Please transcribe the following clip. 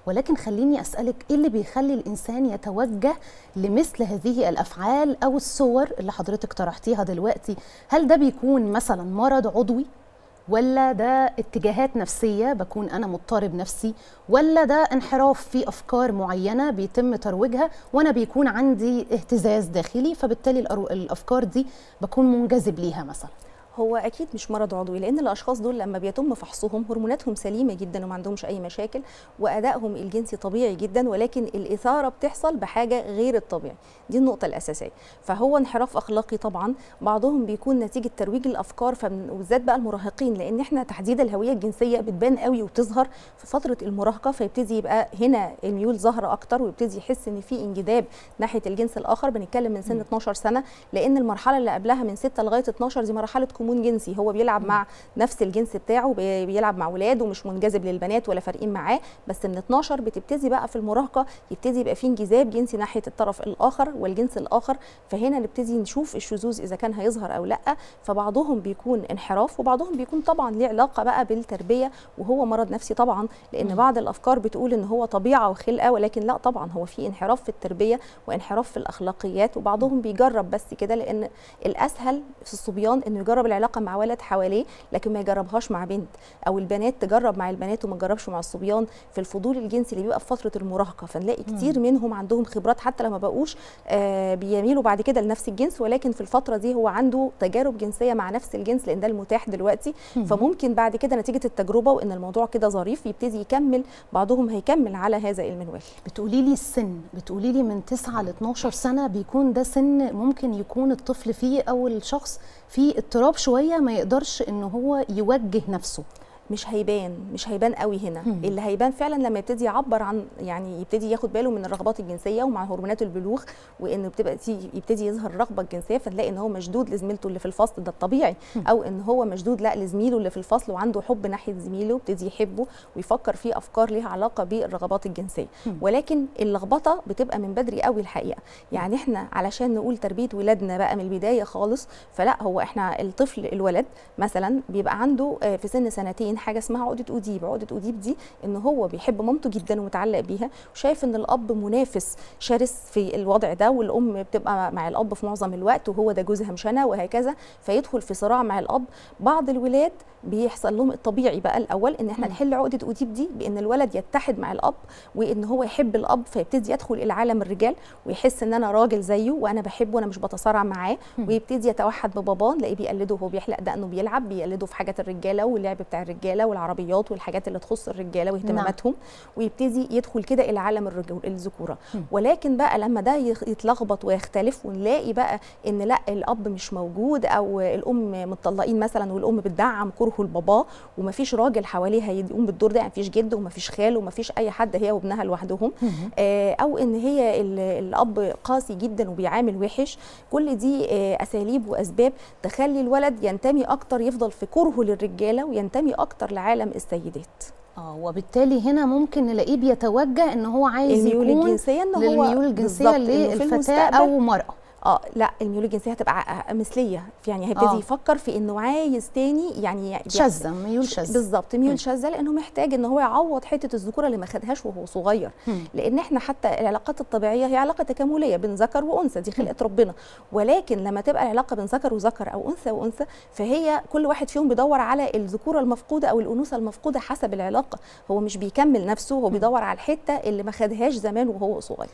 ولكن خليني اسالك ايه اللي بيخلي الانسان يتوجه لمثل هذه الافعال او الصور اللي حضرتك طرحتيها دلوقتي هل ده بيكون مثلا مرض عضوي ولا ده اتجاهات نفسيه بكون انا مضطرب نفسي ولا ده انحراف في افكار معينه بيتم ترويجها وانا بيكون عندي اهتزاز داخلي فبالتالي الأرو- الافكار دي بكون منجذب ليها مثلا هو اكيد مش مرض عضوي لان الاشخاص دول لما بيتم فحصهم هرموناتهم سليمه جدا وما عندهمش اي مشاكل وادائهم الجنسي طبيعي جدا ولكن الاثاره بتحصل بحاجه غير الطبيعي دي النقطه الاساسيه فهو انحراف اخلاقي طبعا بعضهم بيكون نتيجه ترويج الافكار فمن- وبالذات بقى المراهقين لان احنا تحديد الهويه الجنسيه بتبان قوي وبتظهر في فتره المراهقه فيبتدي يبقى هنا الميول ظاهره اكتر ويبتدي يحس ان في انجذاب ناحيه الجنس الاخر بنتكلم من سن 12 سنه لان المرحله اللي قبلها من 6 لغايه 12 دي مرحله كمون جنسي هو بيلعب مع نفس الجنس بتاعه بي- بيلعب مع ولاد ومش منجذب للبنات ولا فارقين معاه بس من 12 بتبتدي بقى في المراهقه يبتدي يبقى في انجذاب جنسي ناحيه الطرف الاخر والجنس الاخر فهنا نبتدي نشوف الشذوذ اذا كان هيظهر او لا فبعضهم بيكون انحراف وبعضهم بيكون طبعا ليه علاقه بقى بالتربيه وهو مرض نفسي طبعا لان مم. بعض الافكار بتقول ان هو طبيعه وخلقه ولكن لا طبعا هو في انحراف في التربيه وانحراف في الاخلاقيات وبعضهم بيجرب بس كده لان الاسهل في الصبيان انه يجرب العلاقه مع ولد حواليه لكن ما يجربهاش مع بنت او البنات تجرب مع البنات وما تجربش مع الصبيان في الفضول الجنسي اللي بيبقى في فتره المراهقه فنلاقي كتير منهم عندهم خبرات حتى لما بقوش آه بيميلوا بعد كده لنفس الجنس ولكن في الفتره دي هو عنده تجارب جنسيه مع نفس الجنس لان ده المتاح دلوقتي فممكن بعد كده نتيجه التجربه وان الموضوع كده ظريف يبتدي يكمل بعضهم هيكمل على هذا المنوال بتقولي لي السن بتقولي لي من 9 ل 12 سنه بيكون ده سن ممكن يكون الطفل فيه او الشخص فيه اضطراب شويه ما يقدرش ان هو يوجه نفسه مش هيبان مش هيبان قوي هنا مم. اللي هيبان فعلا لما يبتدي يعبر عن يعني يبتدي ياخد باله من الرغبات الجنسيه ومع هرمونات البلوغ وانه بتبقى تي- يبتدي يظهر الرغبه الجنسيه فتلاقي ان هو مشدود لزميلته اللي في الفصل ده الطبيعي او ان هو مشدود لا لزميله اللي في الفصل وعنده حب ناحيه زميله ويبتدي يحبه ويفكر في افكار ليها علاقه بالرغبات الجنسيه مم. ولكن اللخبطه بتبقى من بدري قوي الحقيقه يعني احنا علشان نقول تربيه ولادنا بقى من البدايه خالص فلا هو احنا الطفل الولد مثلا بيبقى عنده آه، في سن سنتين حاجه اسمها عقده اوديب عقده اوديب دي ان هو بيحب مامته جدا ومتعلق بيها وشايف ان الاب منافس شرس في الوضع ده والام بتبقى مع الاب في معظم الوقت وهو ده جوزها مش انا وهكذا فيدخل في صراع مع الاب بعض الولاد بيحصل لهم الطبيعي بقى الاول ان احنا مم. نحل عقده اوديب دي بان الولد يتحد مع الاب وان هو يحب الاب فيبتدي يدخل الى عالم الرجال ويحس ان انا راجل زيه وانا بحبه وانا مش بتصارع معاه مم. ويبتدي يتوحد بباباه نلاقيه بيقلده وهو بيحلق دقنه بيلعب بيقلده في حاجات الرجاله واللعب بتاع الرجاله والعربيات والحاجات اللي تخص الرجاله واهتماماتهم ويبتدي يدخل كده الى عالم الرجل الذكوره مم. ولكن بقى لما ده يخ- يتلخبط ويختلف ونلاقي بقى ان لا الاب مش موجود او الام متطلقين مثلا والام بتدعم كرهه لباباه ومفيش راجل حواليها يقوم بالدور ده يعني مفيش جد ومفيش خال ومفيش اي حد هي وابنها لوحدهم مم. آه، او ان هي ال- الاب قاسي جدا وبيعامل وحش كل دي آه، اساليب واسباب تخلي الولد ينتمي اكتر يفضل في كرهه للرجاله وينتمي اكتر لعالم السيدات اه وبالتالي هنا ممكن نلاقيه بيتوجه ان هو عايز الميول يكون الجنسيه ان هو للميول الجنسيه بالظبط، إنه في للفتاه المستقبل او مراه اه لا الميول الجنسيه هتبقى ع- مثليه يعني هيبتدي آه. يفكر في انه عايز تاني يعني شاذه ميول شاذه بالظبط مم. ميول شاذه لانه محتاج ان هو يعوض حته الذكوره اللي ما خدهاش وهو صغير مم. لان احنا حتى العلاقات الطبيعيه هي علاقه تكامليه بين ذكر وانثى دي خلقه ربنا ولكن لما تبقى العلاقه بين ذكر وذكر او انثى وانثى فهي كل واحد فيهم بيدور على الذكوره المفقوده او الانوثه المفقوده حسب العلاقه هو مش بيكمل نفسه هو بيدور على الحته اللي ما خدهاش زمان وهو صغير